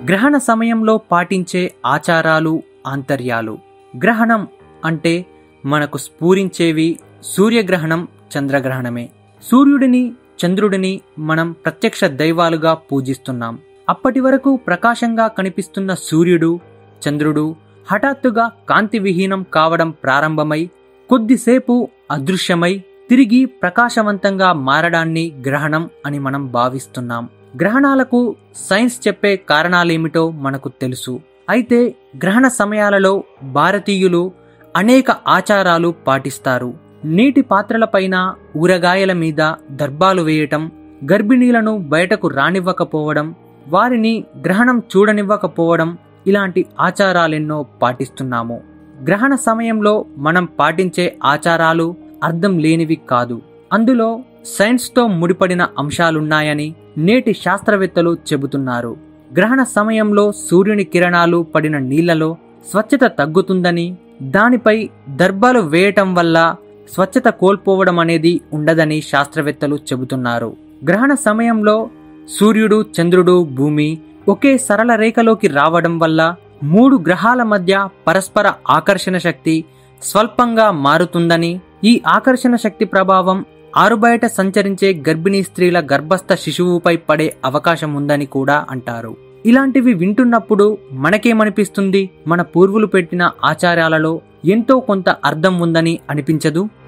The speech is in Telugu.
గ్రహణ సమయంలో పాటించే ఆచారాలు ఆంతర్యాలు గ్రహణం అంటే మనకు స్ఫూరించేవి సూర్యగ్రహణం చంద్రగ్రహణమే సూర్యుడిని చంద్రుడిని మనం ప్రత్యక్ష దైవాలుగా పూజిస్తున్నాం అప్పటి వరకు ప్రకాశంగా కనిపిస్తున్న సూర్యుడు చంద్రుడు హఠాత్తుగా కాంతి విహీనం కావడం ప్రారంభమై కొద్దిసేపు అదృశ్యమై తిరిగి ప్రకాశవంతంగా మారడాన్ని గ్రహణం అని మనం భావిస్తున్నాం గ్రహణాలకు సైన్స్ చెప్పే కారణాలేమిటో మనకు తెలుసు అయితే గ్రహణ సమయాలలో భారతీయులు అనేక ఆచారాలు పాటిస్తారు నీటి పాత్రలపైన ఊరగాయల మీద దర్బాలు వేయటం గర్భిణీలను బయటకు రానివ్వకపోవడం వారిని గ్రహణం చూడనివ్వకపోవడం ఇలాంటి ఆచారాలెన్నో పాటిస్తున్నాము గ్రహణ సమయంలో మనం పాటించే ఆచారాలు అర్థం లేనివి కాదు అందులో సైన్స్తో ముడిపడిన అంశాలున్నాయని నేటి శాస్త్రవేత్తలు చెబుతున్నారు గ్రహణ సమయంలో సూర్యుని కిరణాలు పడిన నీళ్లలో స్వచ్ఛత తగ్గుతుందని దానిపై దర్బాలు వేయటం వల్ల స్వచ్ఛత కోల్పోవడం అనేది ఉండదని శాస్త్రవేత్తలు చెబుతున్నారు గ్రహణ సమయంలో సూర్యుడు చంద్రుడు భూమి ఒకే సరళ రేఖలోకి రావడం వల్ల మూడు గ్రహాల మధ్య పరస్పర ఆకర్షణ శక్తి స్వల్పంగా మారుతుందని ఈ ఆకర్షణ శక్తి ప్రభావం ఆరుబయట సంచరించే గర్భిణీ స్త్రీల గర్భస్థ శిశువుపై పడే అవకాశం ఉందని కూడా అంటారు ఇలాంటివి వింటున్నప్పుడు మనకేమనిపిస్తుంది మన పూర్వులు పెట్టిన ఆచారాలలో ఎంతో కొంత అర్థం ఉందని అనిపించదు